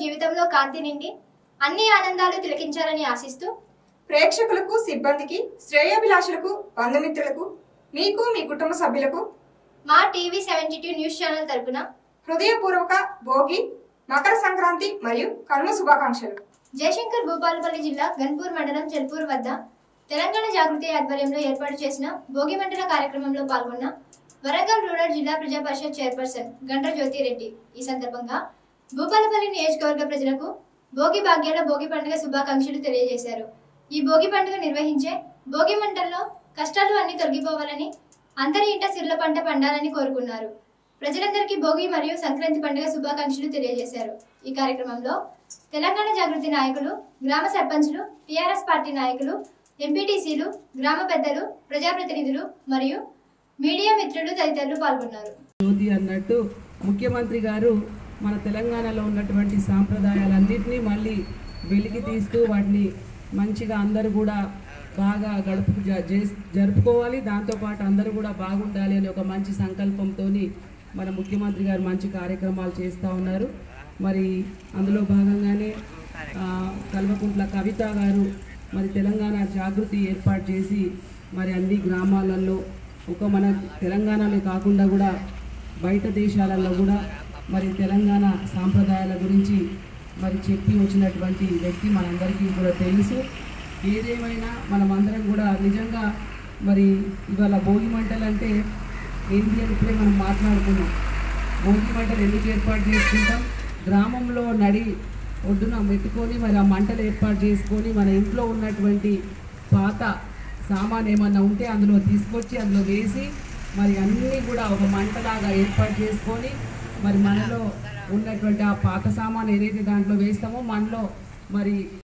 జీవితంలో కాంతి నిండి అన్ని ఆనందాలు తిలకించాలని ఆశిస్తూ ప్రేక్షకులకు సిబ్బందికి శ్రేయోభిలాషులకు బంధుమిత్రులకు మీకు మీ కుటుంబ సభ్యులకు మా TV seventy two news channel తరపున హృదయపూర్వక భోగి మకర సంక్రాంతి మరియు కనుమ శుభాకాంక్షలు జయశంకర్ భూపాలపల్లి జిల్లా గన్పూర్ మండలం చెల్పూర్ వద్ద తెలంగాణ జాగృతి ఆధ్వర్యంలో ఏర్పాటు చేసిన భోగి మంటల కార్యక్రమంలో పాల్గొన్న వరంగల్ రూరల్ జిల్లా ప్రజా పరిషత్ చైర్పర్సన్ గండ్ర జ్యోతిరెడ్డి ఈ సందర్భంగా భూపాలపల్లి నియోజకవర్గ ప్రజలకు భోగి భాగ్యాల భోగి పండుగ శుభాకాంక్షలు తెలియజేశారు ఈ భోగి పండుగ నిర్వహించే భోగి మంటల్లో కష్టాలు అన్ని తొలగిపోవాలని అందరి ఇంట సిర్ల పంట పండాలని కోరుకున్నారు ప్రజలందరికీ భోగి మరియు సంక్రాంతి పండుగ శుభాకాంక్షలు తెలియజేశారు ఈ కార్యక్రమంలో తెలంగాణ జాగృతి నాయకులు గ్రామ సర్పంచులు టీఆర్ఎస్ పార్టీ నాయకులు ఎంపీటీసీలు గ్రామ పెద్దలు ప్రజాప్రతినిధులు మరియు మీడియా మిత్రులు తదితరులు పాల్గొన్నారు జ్యోతి అన్నట్టు ముఖ్యమంత్రి గారు మన తెలంగాణలో ఉన్నటువంటి సాంప్రదాయాలన్నింటినీ మళ్ళీ వెలికి తీస్తూ వాటిని మంచిగా అందరూ కూడా బాగా గడుపు జ- జే- జరుపుకోవాలి దాంతోపాటు అందరూ కూడా బాగుండాలి అనే ఒక మంచి సంకల్పంతో మన ముఖ్యమంత్రి గారు మంచి కార్యక్రమాలు చేస్తూ ఉన్నారు మరి అందులో భాగంగానే ఆ, కల్వకుంట్ల కవిత గారు మరి తెలంగాణ జాగృతి ఏర్పాటు చేసి మరి అన్ని గ్రామాలలో ఒక మన తెలంగాణలో కాకుండా కూడా బయట దేశాలలో కూడా మరి తెలంగాణ సాంప్రదాయాల గురించి మరి చెప్పి వచ్చినటువంటి వ్యక్తి మనందరికీ కూడా తెలుసు ఏదేమైనా మనమందరం కూడా నిజంగా మరి ఇవాళ భోగి మంటలు అంటే ఏంటి అని ఇప్పుడే మనం మాట్లాడుకున్నాం భోగి మంటలు ఎందుకు ఏర్పాటు చేసుకుంటాం గ్రామంలో నడి ఒడ్డున పెట్టుకొని మరి ఆ మంటలు ఏర్పాటు చేసుకొని మన ఇంట్లో ఉన్నటువంటి పాత సామాన్ ఏమన్నా ఉంటే అందులో తీసుకొచ్చి అందులో వేసి మరి అన్నీ కూడా ఒక మంటలాగా ఏర్పాటు చేసుకొని మరి మనలో ఉన్నటువంటి ఆ పాత సామాన్ ఏదైతే దాంట్లో వేస్తామో మనలో మరి